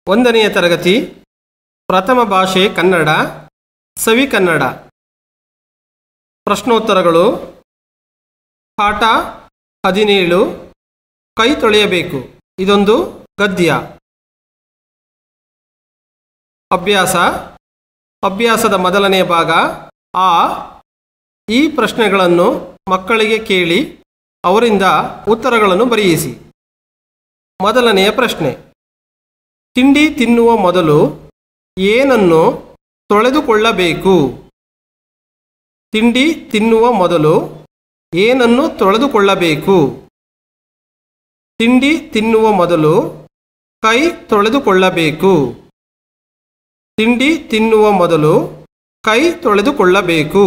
ಒಂದನೆಯ ತರಗತಿ ಪ್ರಥಮ ಭಾಷೆ ಕನ್ನಡ ಸವಿ ಕನ್ನಡ ಪ್ರಶ್ನೋತ್ತರಗಳು ಪಾಠ ಹದಿನೇಳು ಕೈ ತೊಳೆಯಬೇಕು ಇದೊಂದು ಗದ್ಯ ಅಭ್ಯಾಸ ಅಭ್ಯಾಸದ ಮೊದಲನೆಯ ಭಾಗ ಆ ಈ ಪ್ರಶ್ನೆಗಳನ್ನು ಮಕ್ಕಳಿಗೆ ಕೇಳಿ ಅವರಿಂದ ಉತ್ತರಗಳನ್ನು ಬರೆಯಿಸಿ ಮೊದಲನೆಯ ಪ್ರಶ್ನೆ ತಿಂಡಿ ತಿನ್ನುವ ಮೊದಲು ಏನನ್ನು ತೊಳೆದುಕೊಳ್ಳಬೇಕು ತಿಂಡಿ ತಿನ್ನುವ ಮೊದಲು ಏನನ್ನು ತೊಳೆದುಕೊಳ್ಳಬೇಕು ತಿಂಡಿ ತಿನ್ನುವ ಮೊದಲು ಕೈ ತೊಳೆದುಕೊಳ್ಳಬೇಕು ತಿಂಡಿ ತಿನ್ನುವ ಮೊದಲು ಕೈ ತೊಳೆದುಕೊಳ್ಳಬೇಕು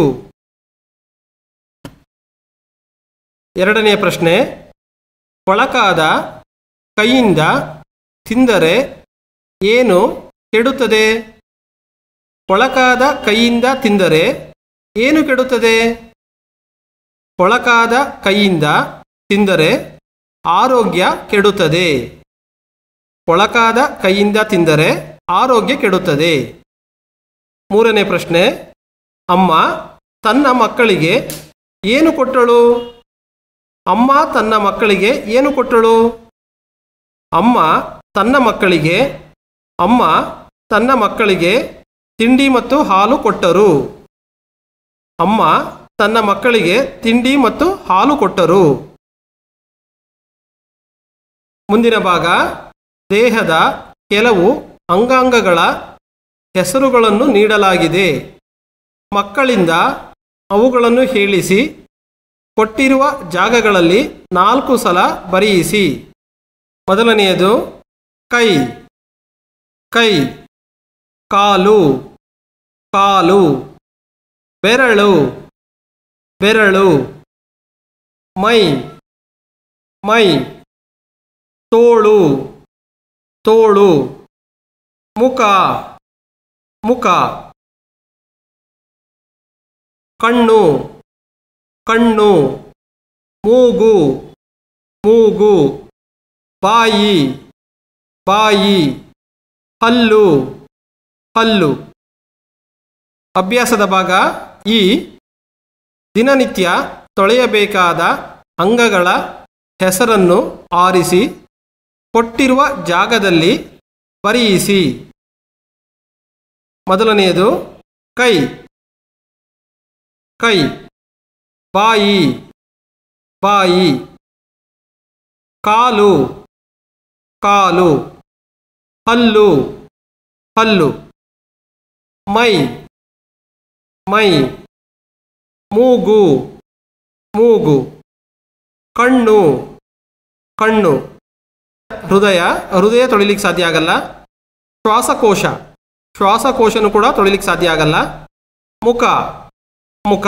ಎರಡನೆಯ ಪ್ರಶ್ನೆ ಕೊಳಕಾದ ಕೈಯಿಂದ ತಿಂದರೆ ಏನು ಕೆಡುತ್ತದೆ ಕೊಳಕಾದ ಕೈಯಿಂದ ತಿಂದರೆ ಏನು ಕೆಡುತ್ತದೆ ಕೊಳಕಾದ ಕೈಯಿಂದ ತಿಂದರೆ ಆರೋಗ್ಯ ಕೆಡುತ್ತದೆ ಕೊಳಕಾದ ಕೈಯಿಂದ ತಿಂದರೆ ಆರೋಗ್ಯ ಕೆಡುತ್ತದೆ ಮೂರನೇ ಪ್ರಶ್ನೆ ಅಮ್ಮ ತನ್ನ ಮಕ್ಕಳಿಗೆ ಏನು ಕೊಟ್ಟಳು ಅಮ್ಮ ತನ್ನ ಮಕ್ಕಳಿಗೆ ಏನು ಕೊಟ್ಟಳು ಅಮ್ಮ ತನ್ನ ಮಕ್ಕಳಿಗೆ ಅಮ್ಮ ತನ್ನ ಮಕ್ಕಳಿಗೆ ತಿಂಡಿ ಮತ್ತು ಹಾಲು ಕೊಟ್ಟರು ಅಮ್ಮ ತನ್ನ ಮಕ್ಕಳಿಗೆ ತಿಂಡಿ ಮತ್ತು ಹಾಲು ಕೊಟ್ಟರು ಮುಂದಿನ ಭಾಗ ದೇಹದ ಕೆಲವು ಅಂಗಾಂಗಗಳ ಹೆಸರುಗಳನ್ನು ನೀಡಲಾಗಿದೆ ಮಕ್ಕಳಿಂದ ಅವುಗಳನ್ನು ಹೇಳಿಸಿ ಕೊಟ್ಟಿರುವ ಜಾಗಗಳಲ್ಲಿ ನಾಲ್ಕು ಸಲ ಬರೆಯಿಸಿ ಮೊದಲನೆಯದು ಕೈ ಕೈ ಕಾಲು ಕಾಲು ಬೆರಳು ಬೆರಳು ಮೈ ಮೈ ತೋಳು ತೋಳು ಮುಖ ಮುಖ ಕಣ್ಣು ಕಣ್ಣು ಮೂಗು ಮೂಗು ಬಾಯಿ ಬಾಯಿ ಹಲ್ಲು ಹಲ್ಲು ಅಭ್ಯಾಸದ ಭಾಗ ಈ ದಿನನಿತ್ಯ ತೊಳೆಯಬೇಕಾದ ಅಂಗಗಳ ಹೆಸರನ್ನು ಆರಿಸಿ ಕೊಟ್ಟಿರುವ ಜಾಗದಲ್ಲಿ ಬರೆಯಿಸಿ ಮೊದಲನೆಯದು ಕೈ ಕೈ ಬಾಯಿ ಬಾಯಿ ಕಾಲು ಕಾಲು ಹಲ್ಲು ಹಲ್ಲು ಮೈ ಮೈ ಮೂಗು ಮೂಗು ಕಣ್ಣು ಕಣ್ಣು ಹೃದಯ ಹೃದಯ ತೊಳಿಲಿಕ್ಕೆ ಸಾಧ್ಯ ಆಗಲ್ಲ ಶ್ವಾಸಕೋಶ ಶ್ವಾಸಕೋಶನು ಕೂಡ ತೊಳಿಲಿಕ್ಕೆ ಸಾಧ್ಯ ಆಗಲ್ಲ ಮುಖ ಮುಖ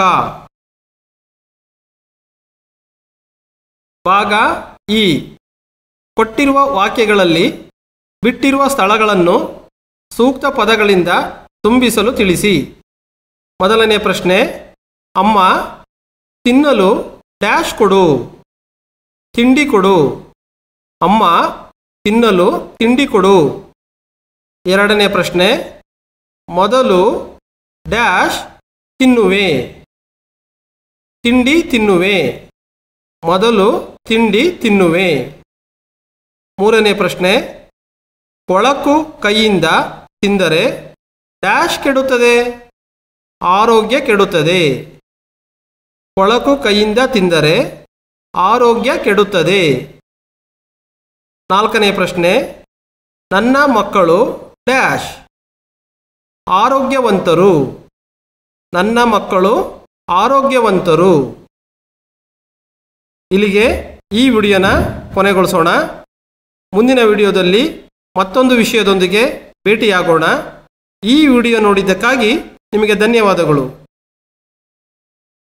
ಭಾಗ ಇ ಕೊಟ್ಟಿರುವ ವಾಕ್ಯಗಳಲ್ಲಿ ಬಿಟ್ಟಿರುವ ಸ್ಥಳಗಳನ್ನು ಸೂಕ್ತ ಪದಗಳಿಂದ ತುಂಬಿಸಲು ತಿಳಿಸಿ ಮೊದಲನೇ ಪ್ರಶ್ನೆ ಅಮ್ಮ ತಿನ್ನಲು ಡ್ಯಾಶ್ ಕೊಡು ತಿಂಡಿ ಕೊಡು ಅಮ್ಮ ತಿನ್ನಲು ತಿಂಡಿ ಕೊಡು ಎರಡನೇ ಪ್ರಶ್ನೆ ಮೊದಲು ಡ್ಯಾಶ್ ತಿನ್ನುವೆ ತಿಂಡಿ ತಿನ್ನುವೆ ಮೊದಲು ತಿಂಡಿ ತಿನ್ನುವೆ ಮೂರನೇ ಪ್ರಶ್ನೆ ಕೊಳಕು ಕೈಯಿಂದ ತಿಂದರೆ ಡ್ಯಾಶ್ ಕೆಡುತ್ತದೆ ಆರೋಗ್ಯ ಕೆಡುತ್ತದೆ ಕೊಳಕು ಕೈಯಿಂದ ತಿಂದರೆ ಆರೋಗ್ಯ ಕೆಡುತ್ತದೆ ನಾಲ್ಕನೇ ಪ್ರಶ್ನೆ ನನ್ನ ಮಕ್ಕಳು ಡ್ಯಾಶ್ ಆರೋಗ್ಯವಂತರು ನನ್ನ ಮಕ್ಕಳು ಆರೋಗ್ಯವಂತರು ಇಲ್ಲಿಗೆ ಈ ವಿಡಿಯೋನ ಕೊನೆಗೊಳಿಸೋಣ ಮುಂದಿನ ವಿಡಿಯೋದಲ್ಲಿ ಮತ್ತೊಂದು ವಿಷಯದೊಂದಿಗೆ ಭೇಟಿಯಾಗೋಣ ಈ ವಿಡಿಯೋ ನೋಡಿದ್ದಕ್ಕಾಗಿ ನಿಮಗೆ ಧನ್ಯವಾದಗಳು